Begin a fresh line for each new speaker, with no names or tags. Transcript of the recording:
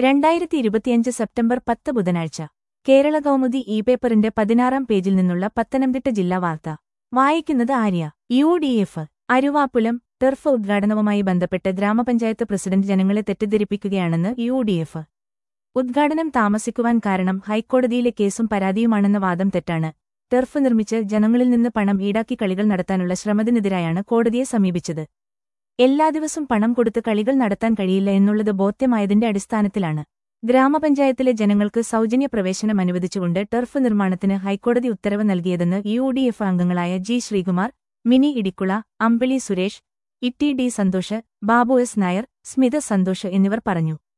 രണ്ടായിരത്തി ഇരുപത്തിയഞ്ച് സെപ്റ്റംബർ പത്ത് ബുധനാഴ്ച കേരള കൗമുദി ഇ പേപ്പറിന്റെ പതിനാറാം പേജിൽ നിന്നുള്ള പത്തനംതിട്ട ജില്ലാ വാർത്ത വായിക്കുന്നത് Arya U D F Aruvappulam turf ഉദ്ഘാടനവുമായി ബന്ധപ്പെട്ട് ഗ്രാമപഞ്ചായത്ത് പ്രസിഡന്റ് ജനങ്ങളെ തെറ്റിദ്ധരിപ്പിക്കുകയാണെന്ന് യു ഡി എഫ് ഉദ്ഘാടനം താമസിക്കുവാൻ കാരണം ഹൈക്കോടതിയിലെ കേസും പരാതിയുമാണെന്ന വാദം തെറ്റാണ് ടെർഫ് നിർമ്മിച്ച് ജനങ്ങളിൽ നിന്ന് പണം ഈടാക്കി കളികൾ നടത്താനുള്ള ശ്രമത്തിനെതിരായാണ് കോടതിയെ സമീപിച്ചത് എല്ലാ ദിവസം പണം കൊടുത്ത് കളികൾ നടത്താൻ കഴിയില്ല എന്നുള്ളത് ബോധ്യമായതിന്റെ അടിസ്ഥാനത്തിലാണ് ഗ്രാമപഞ്ചായത്തിലെ ജനങ്ങൾക്ക് സൗജന്യ പ്രവേശനം അനുവദിച്ചുകൊണ്ട് ടെർഫ് നിർമ്മാണത്തിന് ഹൈക്കോടതി ഉത്തരവ് നൽകിയതെന്ന് യു ഡി എഫ് അംഗങ്ങളായ G Sreekumar Mini Idikkula Ambili Suresh Itty D Santhosh Babu S Nair Smitha Santhosh എന്നിവർ പറഞ്ഞു